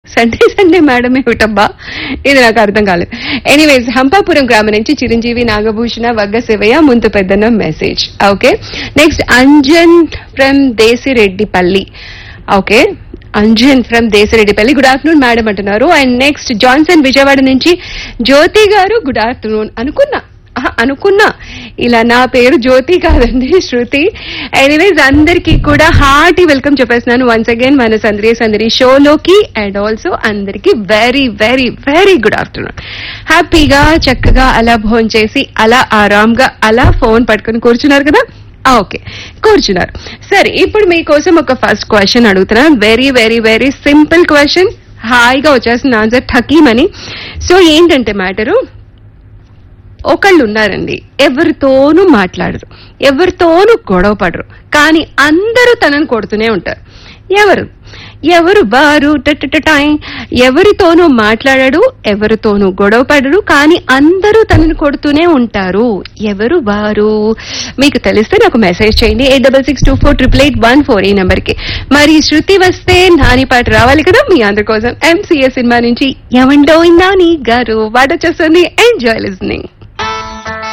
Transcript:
Sunday Sunday madam ఏమిటబ్బా ఇది నాకు అర్థం కాలేదు ఎనీవేస్ హంపాపురం గ్రామం నుంచి చిరంజీవి నాగభూషణ వగ్గ శివయ్య ముందు Peddana message okay next Anjan from Desireddipalli okay Anjan from Desareddipalli good afternoon madam అంటున్నారు అండ్ నెక్స్ట్ జాన్సన్ విజయవాడ నుంచి జ్యోతి గారు గుడ్ ఆఫ్టర్నూన్ అనుకున్నా ఆహా, అనుకున్నా ఇలా నా పేరు జ్యోతి కాదండి శృతి ఎనీవేస్ అందరికీ కూడా హార్టీ వెల్కమ్ చెప్పేస్తున్నాను వన్స్ అగైన్ మన సందరి సందరి షోలోకి అండ్ ఆల్సో అందరికీ very very very good afternoon హ్యాపీగా చక్కగా అలా భోజనం చేసి అలా ఆరాంగా అలా ఫోన్ పట్టుకుని కూర్చున్నారు కదా ఆ, ఓకే కూర్చున్నారు సరే ఇప్పుడు మీకోసం ఒక ఫస్ట్ క్వశ్చన్ అడుగుతున్నాను very very very simple question హాయిగా వచ్చేస్తుంది ఆన్సర్ ఠకీమని సో ఏంటంటే మ్యాటరు ఒకళ్ళు ఉన్నారండి ఎవరితోనూ మాట్లాడరు ఎవరితోనూ గొడవ పడరు కానీ అందరూ తనని కొడుతూనే ఉంటారు ఎవరు ఎవరు వారు టై ఎవరితోనూ మాట్లాడడు ఎవరితోనూ గొడవ పడరు కానీ అందరూ తనని కొడుతూనే ఉంటారు ఎవరు వారు మీకు తెలిస్తే నాకు మెసేజ్ చేయండి eight double six two four triple eight one four ఈ నెంబర్ కి మరి శృతి వస్తే నాని పాట రావాలి కదా మీ అందరి కోసం ఎంసీఏ సినిమా నుంచి ఎవండో నాని గారు వాడొచ్చేస్తుంది ఎంజాయ్ లిస్నింగ్